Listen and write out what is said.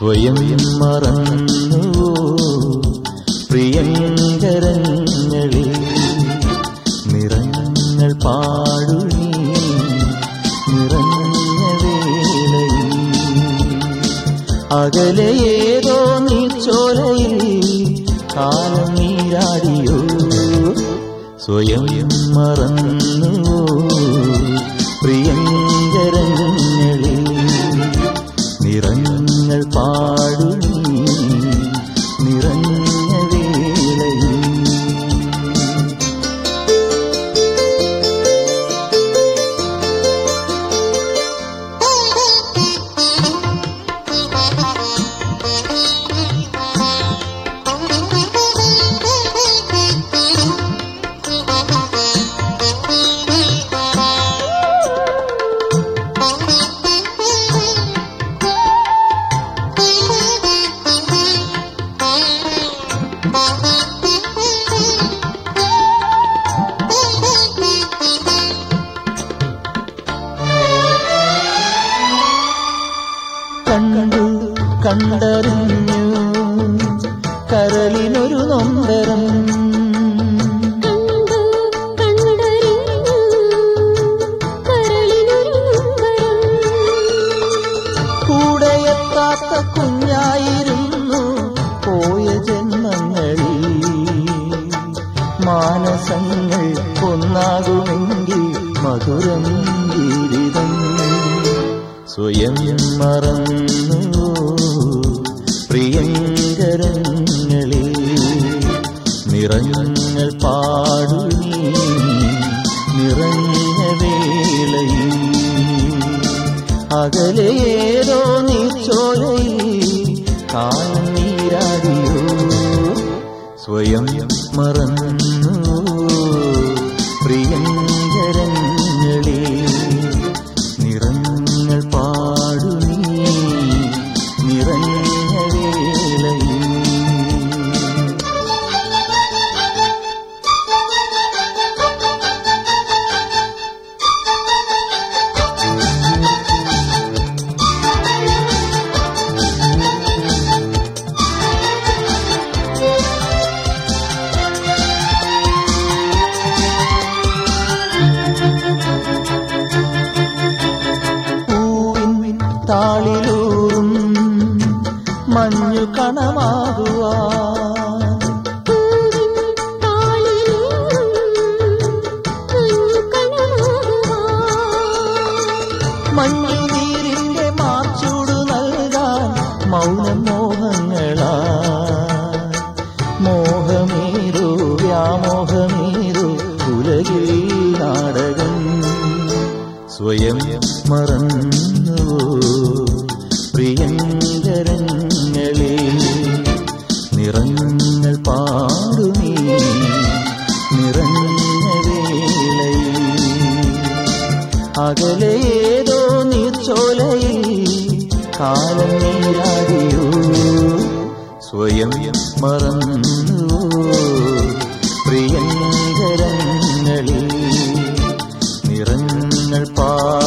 സ്വയം മറന്നു പ്രിയങ്കരങ്ങളിൽ നിറങ്ങൾ പാടു നീ നിറഞ്ഞ വേളയിൽ അകലെ ഏതോ നീ ചോലയിൽ കാലം നീരാടിയോ സ്വയം മറന്നു പ്രിയങ്കരങ്ങളിൽ നിറങ്ങൾ പാടു നീ നിറഞ്ഞ വേളയിൽ കണ്ടു കണ്ടറിഞ്ഞു കരളിനൊരു നൊമ്പരം കണ്ടു കണ്ടറിഞ്ഞു കരളിനൊരു നൊമ്പരം കൂടെയെത്താത്ത കുഞ്ഞായിരുന്നു പോയ ജന്മങ്ങളിൽ മാനസങ്ങൾ ഒന്നാകുമെങ്കിൽ മധുരം ജീവിതം സ്വയം മറന്നു പ്രിയങ്കരങ്ങളിൽ നിറങ്ങൾ പാടു നീ നിറഞ്ഞ വേളയിൽ അകലെ ഏതോ നീ ചോലയിൽ കാലം നീരാടിയോ സ്വയം മറന്നു പ്രിയങ്കരങ്ങളിൽ നിറങ്ങൾ പാടു നീ നിറഞ്ഞ വേളയിൽ പൂവിൻ താളിലൂറും മഞ്ഞു കണമാകുവാ പൂവിൻ താളിലൂറും മഞ്ഞു കണമാകുവാൻ മഞ്ഞു നീരിന്റെ മാർച്ചൂട് നൽകാൻ മൗനം മോഹങ്ങളാ മോഹമേരോ വ്യാമോഹമേരോ ഉലകിൽ നാടകം സ്വയം മറന്നു പ്രിയങ്കരങ്ങളെ നിറങ്ങൾ പാടു നീ നിറഞ്ഞ വേളയിൽ അകലെ ഏതോ നീർച്ചോലയിൽ കാലം നീരാടിയോ സ്വയം മറന്നു പ്രിയങ്കരങ്ങളിൽ നിറങ്ങൾ പാ